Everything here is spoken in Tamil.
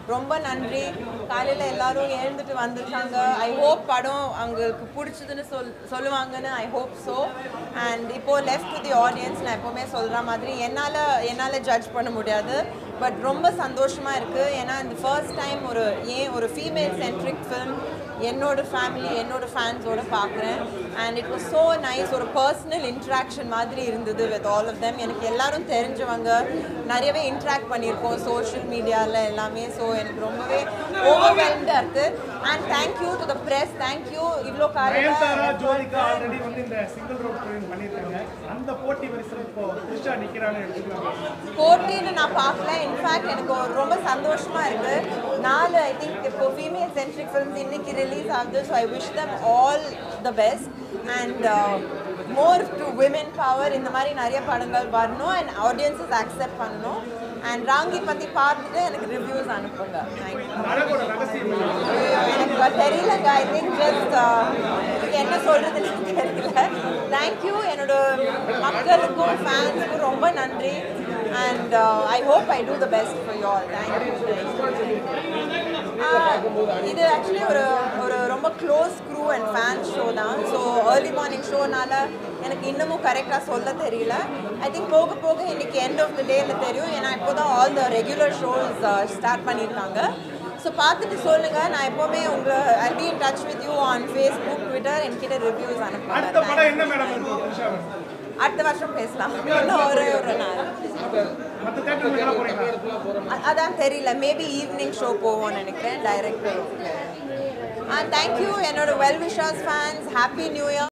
ரொம்ப நன்றி காலையில் எல்லாரும் எழுந்துட்டு வந்திருக்காங்க ஐ ஹோப் படம் அவங்களுக்கு பிடிச்சதுன்னு சொல் சொல்லுவாங்கன்னு ஐ ஹோப் ஸோ அண்ட் இப்போது லெஃப்ட் டு தி ஆடியன்ஸ் நான் எப்போவுமே சொல்கிற மாதிரி என்னால் என்னால் ஜட்ஜ் பண்ண முடியாது பட் ரொம்ப சந்தோஷமாக இருக்குது ஏன்னா இந்த ஃபர்ஸ்ட் டைம் ஒரு ஏன் ஒரு ஃபீமேல் சென்ட்ரிக் ஃபிலிம் என்னோட ஃபேமிலி என்னோட ஃபேன்ஸோட பார்க்குறேன் and it was so nice ஒரு பர்சனல் இன்ட்ராக்ஷன் மாதிரி இருந்தது வித் ஆல் ஆஃப் தெம் எனக்கு எல்லாரும் தெரிஞ்சவங்க நிறையவே இன்ட்ராக்ட் பண்ணியிருக்கோம் சோஷியல் மீடியாவில் எல்லாமே ஸோ எனக்கு ரொம்பவே ஓவர்வெல்ம்டாக இருக்குது and thank you to the press thank you இவ்வளோ நயன்தாரா காலையில் ஜோதிகா ஆல்ரெடி வந்து இந்த சிங்கிள் ரோட் ட்ரெயின் பண்ணியிருக்காங்க அந்த போட்டி வரிசையில் இப்போ த்ரிஷா நிற்கிறான்னு எடுத்துக்கலாம் போட்டின்னு நான் பார்க்கல இன்ஃபேக்ட் எனக்கு ஒரு ரொம்ப சந்தோஷமா இருக்கு நாலு ஐ திங்க் இப்போ ஃபீமேல் சென்ட்ரிக் ஃபிலிம்ஸ் இன்னைக்கு ரிலீஸ் ஆகுது so I wish them all the best and more to women power இந்த மாதிரி நிறைய படங்கள் வரணும் அண்ட் ஆடியன்ஸஸ் அக்செப்ட் பண்ணணும் அண்ட் ராங்கி பற்றி பார்த்துட்டு எனக்கு ரிவ்யூஸ் அனுப்புங்க தேங்க்யூ அழகோட ரகசியம் என்ன? எனக்கு தெரியலங்க ஐ திங்க் ஜஸ்ட் என்ன சொல்றதுன்னு தெரியல தேங்க்யூ என்னோட மக்களுக்கும் ஃபேன்ஸுக்கும் ரொம்ப நன்றி and I hope I do the best for you all thank you இது ஆக்சுவலி ஒரு ஒரு ரொம்ப close crew and fan show தான் ஸோ ஏர்லி மார்னிங் ஷோனால எனக்கு இன்னமும் கரெக்டாக சொல்ல தெரியல ஐ திங்க் போக போக இன்னைக்கு எண்ட் ஆஃப் த டேல தெரியும் ஏன்னா இப்போ தான் all the regular shows start பண்ணியிருக்காங்க ஸோ பார்த்துட்டு சொல்லுங்க நான் எப்போவுமே உங்கள் I be in touch with you on Facebook Twitter என்கிட்ட ரிவ்யூஸ் அடுத்த அனுப்புங்க படம் என்ன மேடம் இருக்கும் த்ரிஷா அடுத்த வருஷம் பேசலாம் இன்னும் ஒரே ஒரு நாள் மற்ற தேட்டர் எல்லாம் போறீங்களா அ- அதான் தெரியல மேபி ஈவினிங் ஷோ போவோம்னு நினைக்கிறேன் டைரக்டர் தேங்க்யூ என்னோட well wishes fans happy new year